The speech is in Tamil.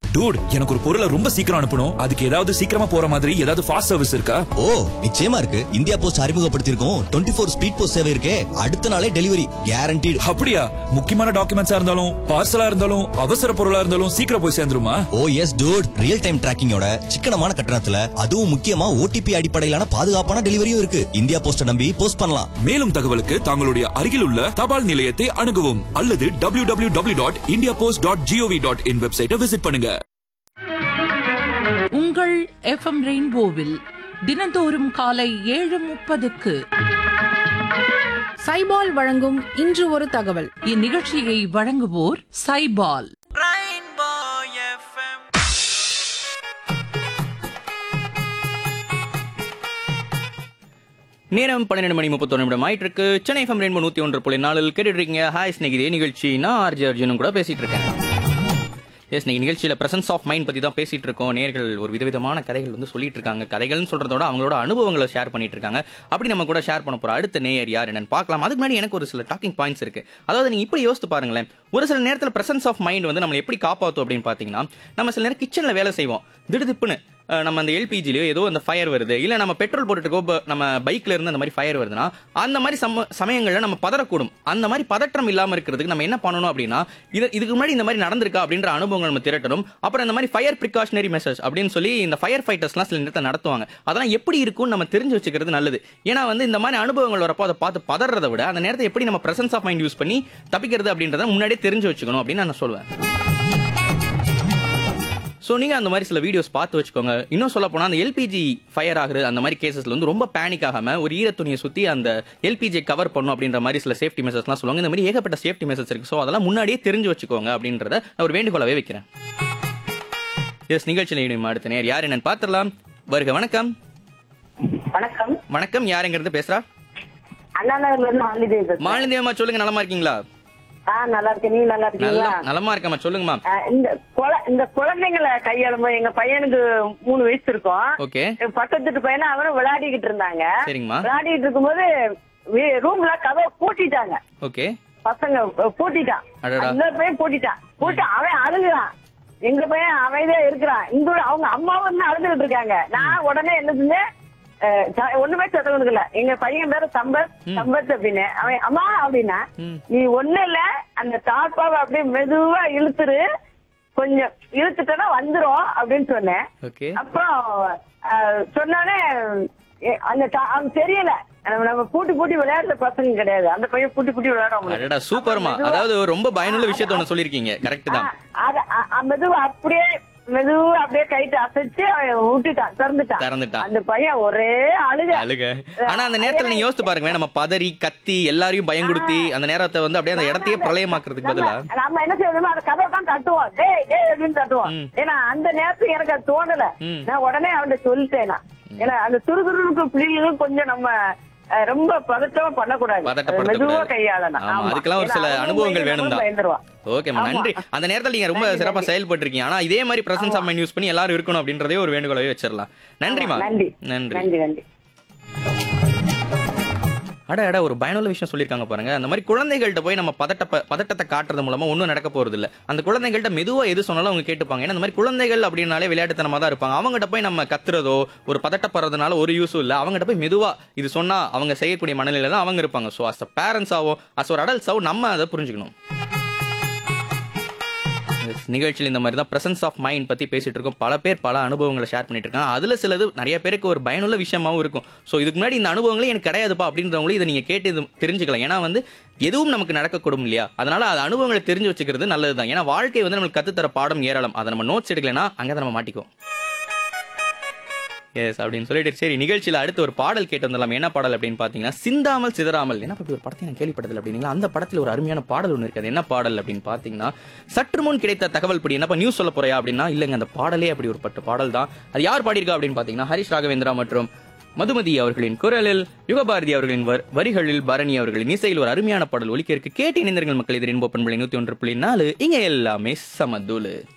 டூட் எனக்கு ஒரு பொருளை ரொம்ப சீக்கிரம் அனுப்பணும் அதுக்கு ஏதாவது சீக்கிரமா போற மாதிரி ஏதாவது ஃபாஸ்ட் சர்வீஸ் இருக்கா ஓ நிச்சயமா இருக்கு இந்தியா போஸ்ட் அறிமுகப்படுத்தியிருக்கோம் டுவெண்ட்டி ஃபோர் ஸ்பீட் போஸ்ட் சேவை இருக்கே அடுத்த நாளே டெலிவரி கேரண்டீடு அப்படியா முக்கியமான டாக்குமெண்ட்ஸா இருந்தாலும் பார்சலா இருந்தாலும் அவசர பொருளா இருந்தாலும் சீக்கிரம் போய் சேர்ந்துருமா ஓ எஸ் டூட் ரியல் டைம் டிராக்கிங்கோட சிக்கனமான கட்டணத்துல அதுவும் முக்கியமா ஓடிபி அடிப்படையிலான பாதுகாப்பான டெலிவரியும் இருக்கு இந்தியா போஸ்ட நம்பி போஸ்ட் பண்ணலாம் மேலும் தகவலுக்கு தங்களுடைய அருகில் உள்ள தபால் நிலையத்தை அணுகவும் அல்லது W W W dot India post dot gov dot in வெப்சைட்டை விசிட் பண்ணுங்க உங்கள் எஃப்எம் ரெயின்போவில் தினந்தோறும் காலை ஏழு முப்பதுக்கு சைபால் வழங்கும் இன்று ஒரு தகவல் இந்நிகழ்ச்சியை வழங்குவோர் சைபால் நேரம் பன்னிரெண்டு மணி முப்பத்தொன்று நிமிடம் ஆயிட்டு இருக்கு சென்னை எஃப்எம் ரெயின்போ நூத்தி ஒன்று புள்ளி நாலில் கேட்டுட்டு இருக்கீங்க ஹாய் ஸ்நேகிதே நிகழ்ச்சி நான் ஆர்ஜி அர்ஜுனும் கூட பேசிட்டு இருக்கேன் எஸ் இன்னைக்கு நிகழ்ச்சியில பிரசன்ஸ் ஆஃப் மைண்ட் பத்தி தான் பேசிட்டு இருக்கோம் நேர்கள் ஒரு விதவிதமான கதைகள் வந்து சொல்லிட்டு இருக்காங்க கதைகள்னு சொல்றதோட அவங்களோட அனுபவங்களை ஷேர் பண்ணிட்டு இருக்காங்க அப்படி நம்ம கூட ஷேர் பண்ண போற அடுத்த நேயர் யார் என்னன்னு பார்க்கலாம் அதுக்கு முன்னாடி எனக்கு ஒரு சில டாக்கிங் பாயிண்ட்ஸ் இருக்கு அதாவது நீங்க இப்படி யோசித்து பாருங்களேன் ஒரு சில நேரத்தில் பிரசன்ஸ் ஆஃப் மைண்ட் வந்து நம்மளை எப்படி காப்பாற்றும் அப்படின்னு பார்த்தீங்கன்னா நம்ம சில நேரம் கிச்சன்ல வேலை செய்வோம் திடுதிப்புன்னு அஹ், நம்ம அந்த எல்பிஜிலயோ ஏதோ அந்த ஃபயர் வருது இல்ல நம்ம பெட்ரோல் போட்டுட்டு ப- நம்ம பைக்ல இருந்து அந்த மாதிரி ஃபயர் வருதுன்னா அந்த மாதிரி சம சமயங்கள்ல நம்ம பதறக்கூடும் அந்த மாதிரி பதற்றம் இல்லாம இருக்கிறதுக்கு நம்ம என்ன பண்ணணும் அப்படின்னா இது இதுக்கு முன்னாடி இந்த மாதிரி நடந்திருக்கா அப்படின்ற அனுபவங்கள் நம்ம திரட்டணும் அப்புறம் இந்த மாதிரி ஃபயர் ப்ரிகாஷனரி மெசேஜ் அப்படின்னு சொல்லி இந்த ஃபயர் ஃபைட்டர்ஸ்லாம் சில நேரத்தை நடத்துவாங்க அதெல்லாம் எப்படி இருக்கும்னு நம்ம தெரிஞ்சு வச்சுக்கிறது நல்லது ஏன்னா வந்து இந்த மாதிரி அனுபவங்கள் வரப்போ அதை பார்த்து பதறதை விட அந்த நேரத்தை எப்படி நம்ம பிரசன்ஸ் ஆஃப் மைண்ட் யூஸ் பண்ணி தப்பிக்கிறது அப்படின்றத முன்னாடியே தெரிஞ்சு வச்சுக்கணும் அப்படின்னு நான் சொல்லுவேன் ஸோ நீங்கள் அந்த மாதிரி சில வீடியோஸ் பார்த்து வச்சுக்கோங்க இன்னும் சொல்ல போனால் அந்த எல்பிஜி ஃபயர் ஆகுறது அந்த மாதிரி கேசஸ்ல வந்து ரொம்ப பேனிக் ஆகாமல் ஒரு ஈரத்துணியை சுற்றி அந்த எல்பிஜி கவர் பண்ணும் அப்படின்ற மாதிரி சில சேஃப்டி மெசர்ஸ்லாம் சொல்லுவாங்க இந்த மாதிரி ஏகப்பட்ட சேஃப்டி மெசர்ஸ் இருக்கு ஸோ அதெல்லாம் முன்னாடியே தெரிஞ்சு வச்சுக்கோங்க அப்படின்றத நான் ஒரு வேண்டுகோளாவே வைக்கிறேன் எஸ் நிகழ்ச்சியில் இனிமே அடுத்த நேர் யார் என்னன்னு பார்த்துடலாம் வருக வணக்கம் வணக்கம் வணக்கம் யாருங்கிறது பேசுறா அண்ணா நகர்ல இருந்து மாலிதேவி பேசுறேன். மாலிந்தேவமா சொல்லுங்க நலமா இருக்கீங்களா ஆ நல்லா இருக்கேன் நீங்க நல்லா நல்ல இருக்கீங்களா நலமா இருக்கம்மா சொல்லுங்கம்மா ஆ, இந்த குழ- இந்த குழந்தைங்களை கையாளும்போது எங்க பையனுக்கு மூணு வயசு இருக்கும் ஓகே எங்க பக்கத்து வீட்டு பையனை அவரும் விளையாடிக்கிட்டு இருந்தாங்க சரிங்கம்மா விளையாடிட்டு இருக்கும்போது ரூம்ல கதவை பூட்டிட்டாங்க ஓகே பசங்க அஹ், பூட்டிட்டான் அடடா. இன்னொரு பையன் பூட்டிட்டான் பூட்டி அவன் அழுகுறான் எங்க பையன் அமைதியா இருக்கிறான் இங்க ஒரு- அவங்க அம்மாவும் வந்து அழுதுகிட்டு இருக்காங்க நான் உடனே என்ன செஞ்சேன் அஹ், ச- ஒண்ணுமே சத்தம் கொடுக்கல எங்க பையன் பேரு சம்பத் சம்பத் அப்படின்னு அவன் அம்மா அப்படின்னா ம். நீ ஒண்ணு இல்ல அந்த தாப்பாவை அப்படியே மெதுவா இழுத்துரு கொஞ்சம் இழுத்துட்டா வந்துரும் அப்படின்னு சொன்னேன் ஓகே அப்புறம் அஹ், சொன்னோடனே எ- அந்த தா- அவனுக்கு தெரியல நம்ம நம்ம பூட்டி பூட்டி விளையாடுற பசங்க கிடையாது அந்த பையன் பூட்டி பூட்டி விளையாட அடடா சூப்பர்மா அதாவது ரொம்ப பயனுள்ள விஷயத்த ஒன்று சொல்லியிருக்கீங்க கரெக்ட் தான் அத அ- அ- மெதுவா அப்படியே மெதுவா அப்படியே கைட்டு அசைச்சு அவன் விட்டுட்டான் திறந்துட்டான் திறந்துட்டான். அந்த பையன் ஒரே அழுக அழுக ஆனா அந்த நேரத்துல நீங்க யோசித்து பாருங்களேன் நம்ம பதறி கத்தி எல்லாரையும் பயங்குடுத்தி அந்த நேரத்தை வந்து அப்படியே அந்த இடத்தையே பிரளயமாக்குறதுக்கு பதிலா நம்ம- நம்ம என்ன செய்யணுமோ அந்த கதவை தான் தட்டுவோம் டேய் டேய் அப்படின்னு தட்டுவோம் ம். ஏன்னா அந்த நேரத்துக்கு எனக்கு அது தோணல ம். நான் உடனே அவன்கிட்ட சொல்லிட்டேன் நான். ஏன்னா அந்த துருதுருக்கு பிள்ளைகளும் கொஞ்சம் நம்ம அஹ், ரொம்ப பதட்டமா பண்ணக்கூடாது பதட்டப்படுத்தக்கூடாது. மெதுவா கையாளணும் ஆமா, ஆமா. அதுக்கெல்லாம் ஒரு ஏன்னா சில அவன் அனுபவங்கள் உண்மையிலே வேணும் தான். பயந்துருவான் ஓகேம்மா ஆமா. நன்றி அந்த நேரத்துல நீங்க ரொம்ப நன்றி, சிறப்பா நன்றி. செயல்பட்டிருக்கீங்க ஆனா இதே மாதிரி பிரசன்ஸ் ஆஃப் மைண்ட் யூஸ் பண்ணி எல்லாரும் இருக்கணும் அப்படின்றதே ஒரு வேண்டுகோளாவே வச்சிடலாம் நன்றிமா நன்றி நன்றி நன்றி நன்றி அட அட ஒரு பயனுள்ள விஷயம் சொல்லியிருக்காங்க பாருங்க அந்த மாதிரி குழந்தைகள்கிட்ட போய் நம்ம பதட்ட பதட்டத்தை காட்டுறது மூலமா ஒன்றும் நடக்க போறது இல்ல அந்த குழந்தைகள்கிட்ட மெதுவா எது சொன்னாலும் அவங்க கேட்டுப்பாங்க ஏன்னா அந்த மாதிரி குழந்தைகள் அப்படின்னாலே விளையாட்டுத்தனமா தான் இருப்பாங்க அவங்ககிட்ட போய் நம்ம கத்துறதோ ஒரு பதட்டப்படுறதுனால ஒரு யூஸும் இல்ல அவங்ககிட்ட போய் மெதுவா இது சொன்னா அவங்க செய்யக்கூடிய மனநிலையில தான் அவங்க இருப்பாங்க ஸோ அஸ் அ பேரண்ட்ஸாவோ அஸ் ஒரு அடல்ட்ஸாவோ நம்ம அதை புரிஞ்சுக்கணும் Yes, நிகழ்ச்சியில் இந்த மாதிரி தான் பிரசன்ஸ் ஆஃப் மைண்ட் பத்தி பேசிட்டு இருக்கோம் பல பேர் பல அனுபவங்களை ஷேர் பண்ணிட்டு இருக்காங்க அதுல சிலது நிறைய பேருக்கு ஒரு பயனுள்ள விஷயமாவும் இருக்கும் ஸோ இதுக்கு முன்னாடி இந்த அனுபவங்களே எனக்கு கிடையாதுப்பா அப்படின்றவங்களும் இதை நீங்க கேட்டு இது தெரிஞ்சுக்கலாம் ஏன்னா வந்து எதுவும் நமக்கு நடக்கக்கூடும் இல்லையா அதனால அது அனுபவங்களை தெரிஞ்சு வச்சுக்கிறது நல்லதுதான் ஏன்னா வாழ்க்கை வந்து நம்மளுக்கு கத்துத்தர பாடம் ஏராளம் அதை நம்ம நோட்ஸ் எடுக்கலைன்னா அங்கே தான் நம்ம மாட்டிக்குவோம் எஸ் அப்படின்னு சொல்லிட்டு சரி நிகழ்ச்சியில் அடுத்து ஒரு பாடல் கேட்டு வந்துடலாம் என்ன பாடல் அப்படின்னு பார்த்தீங்கன்னா சிந்தாமல் சிதறாமல் என்ன அப்படி ஒரு படத்தை நான் கேள்விப்பட்டதில்லை அப்படிங்களா அந்த படத்தில் ஒரு அருமையான பாடல் ஒன்று இருக்குது அது என்ன பாடல் அப்படின்னு பார்த்தீங்கன்னா சற்று முன் கிடைத்த தகவல் படி என்னப்பா நியூஸ் சொல்ல போறியா அப்படின்னா இல்லைங்க அந்த பாடலே அப்படி ஒரு பட்ட பாடல் தான் அது யார் பாடியிருக்கா அப்படின்னு பார்த்தீங்கன்னா ஹரிஷ் ராகவேந்திரா மற்றும் மதுமதி அவர்களின் குரலில் யுகபாரதி அவர்களின் வர்- வரிகளில் பரணி அவர்களின் இசையில் ஒரு அருமையான பாடல் ஒலிக்க இருக்கு கேட்டு இணைந்தர்கள் மக்கள் எதிரின் ஓப்பன் பிள்ளை நூத்தி ஒன்று புள்ளி நாலு இங்க எல்லாமே சமதுலு